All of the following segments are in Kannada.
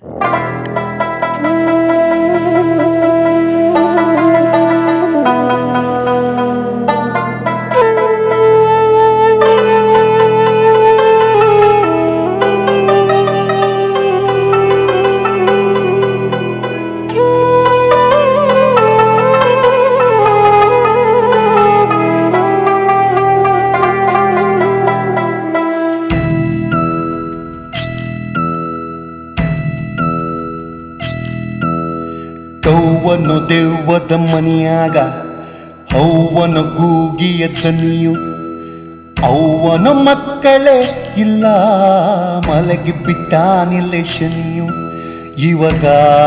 ಕೌವನು ದೆವ್ವದ ಮನಿಯಾಗ ಅವ್ವನ ಗೂಗಿಯ ದನಿಯು ಅವ್ವನ ಮಕ್ಕಳೇ ಇಲ್ಲ ಮಲಗಿ ಬಿಟ್ಟಾನಿಲ್ಲ ಶನಿಯು ಇವಾಗ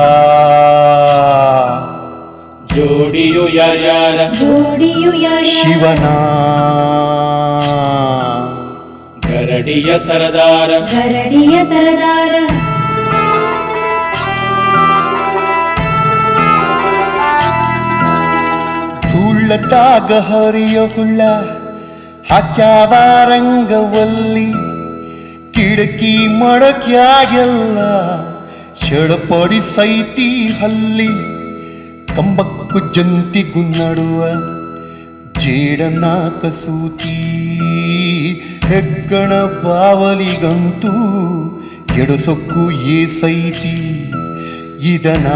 ಜೋಡಿಯು ಯಾರ್ಯಾರ ಜೋಡಿಯು ಯಾರ್ಯಾರ ಶಿವನ ಗರಡಿಯ ಸರದಾರ ಗರಡಿಯ ಸರದಾರ ತುಳ್ಳದಾಗ ಹರಿಯ ಹುಳ್ಳ ಹಾಕ್ಯಾವ ರಂಗವಲ್ಲಿ ಕಿಡಕಿ ಮಡಕ್ಯಾಗೆಲ್ಲ ಶಳಪಡಿ ಸೈತಿ ಹಲ್ಲಿ ಕಂಬಕ್ಕು ಜಂತಿಗೂ ನಡುವ ಜೇಡನ ಕಸೂತಿ ಹೆಗ್ಗಣ ಬಾವಲಿಗಂತೂ ಎಡಸೊಕ್ಕು ಏಸೈತಿ ಇದನ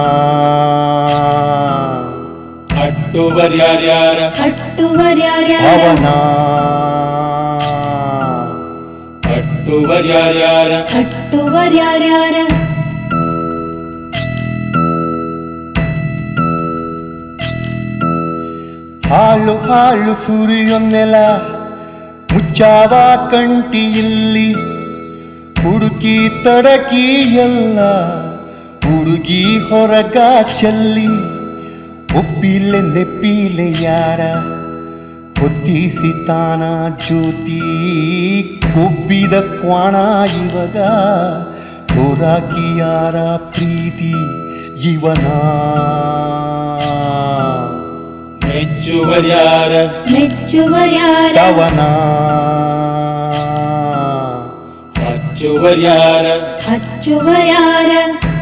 ಅಟ್ಟುವರ್ಯಾರ್ಯಾರ ಕಟ್ಟುವರ್ಯಾರ್ಯಾರ ಅವನ ಅಟ್ಟುವರ್ಯಾರ್ಯಾರ ಕಟ್ಟುವರ್ಯಾರ್ಯಾರ ಹಾಳು ಹಾಳು ಸುರಿಯೊನ್ನೆಲ ಮುಚ್ಚಾವ ಕಂಟಿ ಇಲ್ಲಿ ಹುಡುಕಿ ತಡಕಿ ಎಲ್ಲ ಹುಡುಗಿ ಹೊರಗ ಚೆಲ್ಲಿ ಒಪ್ಪಿಲೆ ನೆಪ್ಪಿಲೆ ಯಾರ ಹೊತ್ತಿಸಿ ತಾನ ಜ್ಯೋತಿ ಕೊಬ್ಬಿದ ಕ್ವಾಣ ಇವಾಗ ತೋರಾಕಿ ಯಾರ ಪ್ರೀತಿ ಇವನ ಮೆಚ್ಚುವರ್ಯಾರ ಮೆಚ್ಚುವರ್ಯಾರ ತವನ ಹಚ್ಚುವರ್ಯಾರ ಹಚ್ಚುವರ್ಯಾರ